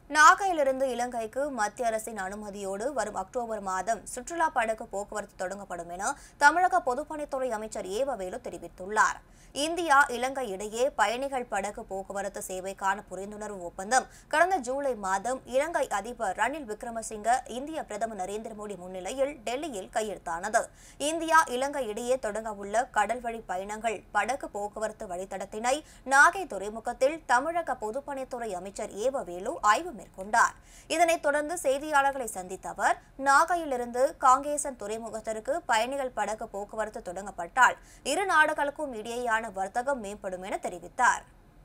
நாகையிலிருந்து இலங்கைக்கு மத்திய அரசின் அனுமதியோடு வரும் அக்டோபர் மாதம் சுற்றுலா படகு போக்குவரத்து தொடங்கப்படும் என தமிழக பொதுப்பணித்துறை அமைச்சர் ஏவவேலு தெரிவித்துள்ளார் இந்தியா இலங்கை இடையே பயணிகள் படகு போக்குவரத்து சேவைக்கான புரிந்துணர்வு ஒப்பந்தம் கடந்த ஜூலை மாதம் இலங்கை அதிபர் ரணில் விக்ரமசிங்க இந்திய பிரதமர் நரேந்திர மோடி முன்னிலையில் டெல்லியில் கையெழுத்தானது இந்தியா இலங்கை இடையே தொடங்கவுள்ள கடல்வழி பயணங்கள் படகு போக்குவரத்து வழித்தடத்தினை நாகை துறைமுகத்தில் தமிழக பொதுப்பணித்துறை அமைச்சர் ஏவவேலு ஆய்வு மேற்கொண்டார் இதனைத் தொடர்ந்து செய்தியாளர்களை சந்தித்த அவர் நாகையிலிருந்து காங்கேசன் துறைமுகத்திற்கு பயணிகள் படகு போக்குவரத்து தொடங்கப்பட்டால் இரு நாடுகளுக்கும் இடையேயான வர்த்தகம் மேம்படும் என தெரிவித்தார்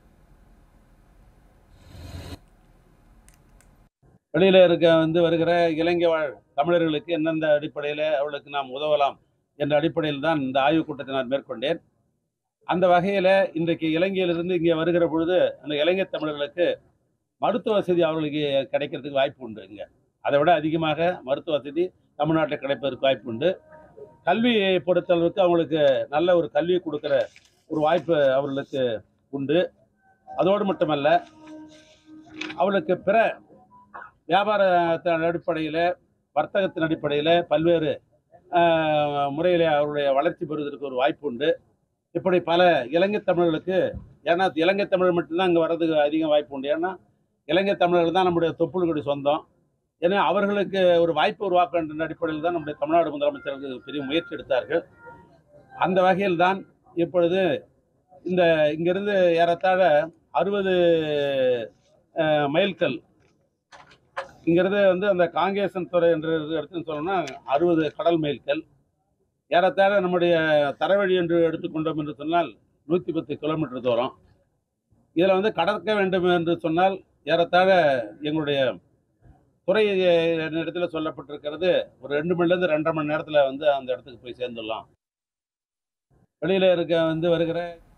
வெளியில இருக்க வந்து வருகிற இலங்கை வாழ் தமிழர்களுக்கு எந்தெந்த அடிப்படையில் அவர்களுக்கு நாம் உதவலாம் என்ற அடிப்படையில் தான் இந்த ஆய்வுக் கூட்டத்தை நான் மேற்கொண்டேன் அந்த வகையில் இன்றைக்கு இலங்கையிலிருந்து இங்கே வருகிற பொழுது அந்த இலங்கை தமிழர்களுக்கு மருத்துவ வசதி அவர்களுக்கு கிடைக்கிறதுக்கு வாய்ப்பு உண்டு இங்கே அதை விட அதிகமாக மருத்துவ வசதி தமிழ்நாட்டில் கிடைப்பதற்கு வாய்ப்பு உண்டு கல்வியை பொறுத்தளவுக்கு அவங்களுக்கு நல்ல ஒரு கல்வி கொடுக்குற ஒரு வாய்ப்பு அவர்களுக்கு உண்டு அதோடு மட்டுமல்ல அவர்களுக்கு பிற வியாபாரத்தின் அடிப்படையில் வர்த்தகத்தின் அடிப்படையில் பல்வேறு முறையில் அவருடைய வளர்ச்சி பெறுவதற்கு ஒரு வாய்ப்பு உண்டு இப்படி பல இலங்கை தமிழர்களுக்கு ஏன்னா இலங்கை தமிழர் மட்டும்தான் இங்கே வர்றதுக்கு அதிக வாய்ப்பு உண்டு ஏன்னா இலங்கை தமிழர்கள் தான் நம்முடைய தொப்புள் கொடி சொந்தம் ஏன்னா அவர்களுக்கு ஒரு வாய்ப்பு உருவாக்க என்ற அடிப்படையில் தான் நம்முடைய தமிழ்நாடு முதலமைச்சர்கள் பெரிய முயற்சி எடுத்தார்கள் அந்த வகையில் தான் இப்பொழுது இந்த இங்கிருந்து ஏறத்தாழ அறுபது மைல்கல் இங்கிருந்து வந்து அந்த காங்கேசன் துறை என்று எடுத்துன்னு சொல்லணும்னா அறுபது கடல் மைல்கள் ஏறத்தாழ நம்முடைய தரவழி என்று எடுத்துக்கொண்டோம் என்று சொன்னால் நூற்றி பத்து கிலோமீட்டர் தூரம் இதில் வந்து கடக்க வேண்டும் என்று சொன்னால் ஏறத்தாழ எங்களுடைய துறை இடத்துல சொல்லப்பட்டிருக்கிறது ஒரு ரெண்டு மணிலேருந்து ரெண்டரை மணி நேரத்தில் வந்து அந்த இடத்துக்கு போய் சேர்ந்துடலாம் வெளியில் இருக்க வந்து வருகிற